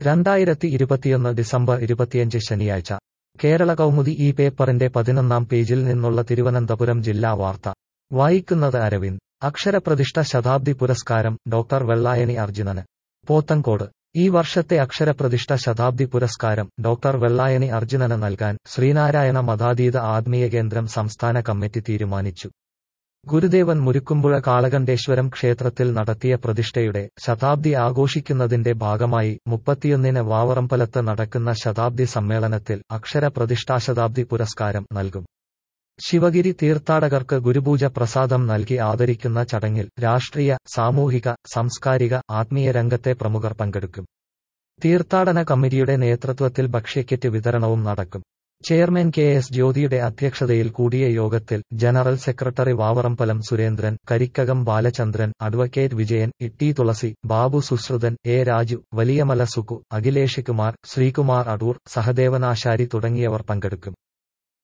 രണ്ടായിരത്തി ഇരുപത്തിയൊന്ന് ഡിസംബർ ഇരുപത്തിയഞ്ച് ശനിയാഴ്ച കേരള കൗമുദി ഈ പേപ്പറിന്റെ പതിനൊന്നാം പേജിൽ നിന്നുള്ള തിരുവനന്തപുരം ജില്ലാ വാർത്ത വായിക്കുന്നത് അരവിന്ദ് അക്ഷരപ്രതിഷ്ഠ ശതാബ്ദി പുരസ്കാരം ഡോക്ടർ വെള്ളായണി അർജുനന് പോത്തങ്കോട് ഈ വർഷത്തെ അക്ഷരപ്രതിഷ്ഠ ശതാബ്ദി പുരസ്കാരം ഡോക്ടർ വെള്ളായണി അർജുനന് നൽകാൻ ശ്രീനാരായണ മതാതീത ആത്മീയ കേന്ദ്രം സംസ്ഥാന കമ്മിറ്റി തീരുമാനിച്ചു ഗുരുദേവൻ മുരുക്കുമ്പുഴ കാളകണ്ഠേശ്വരം ക്ഷേത്രത്തിൽ നടത്തിയ പ്രതിഷ്ഠയുടെ ശതാബ്ദി ആഘോഷിക്കുന്നതിന്റെ ഭാഗമായി മുപ്പത്തിയൊന്നിന് വാവറമ്പലത്ത് നടക്കുന്ന ശതാബ്ദി സമ്മേളനത്തിൽ അക്ഷര പ്രതിഷ്ഠാശതാബ്ദി പുരസ്കാരം നൽകും ശിവഗിരി തീർത്ഥാടകർക്ക് ഗുരുപൂജ പ്രസാദം നൽകി ആദരിക്കുന്ന ചടങ്ങിൽ രാഷ്ട്രീയ സാമൂഹിക സാംസ്കാരിക ആത്മീയ രംഗത്തെ പ്രമുഖർ പങ്കെടുക്കും തീർത്ഥാടന കമ്മിറ്റിയുടെ നേതൃത്വത്തിൽ ഭക്ഷ്യക്കിറ്റ് വിതരണവും നടക്കും ചെയർമാൻ കെ എസ് ജ്യോതിയുടെ അധ്യക്ഷതയിൽ കൂടിയ യോഗത്തിൽ general secretary Vavarambalam Surendran Karikkakam Balachandran advocate Vijayan Itty Thulasi Babu Susruthan A Raju Valiyamala Suku Akhilesh Kumar Sreekumar Adoor Sahadevanasari തുടങ്ങിയവർ പങ്കെടുക്കും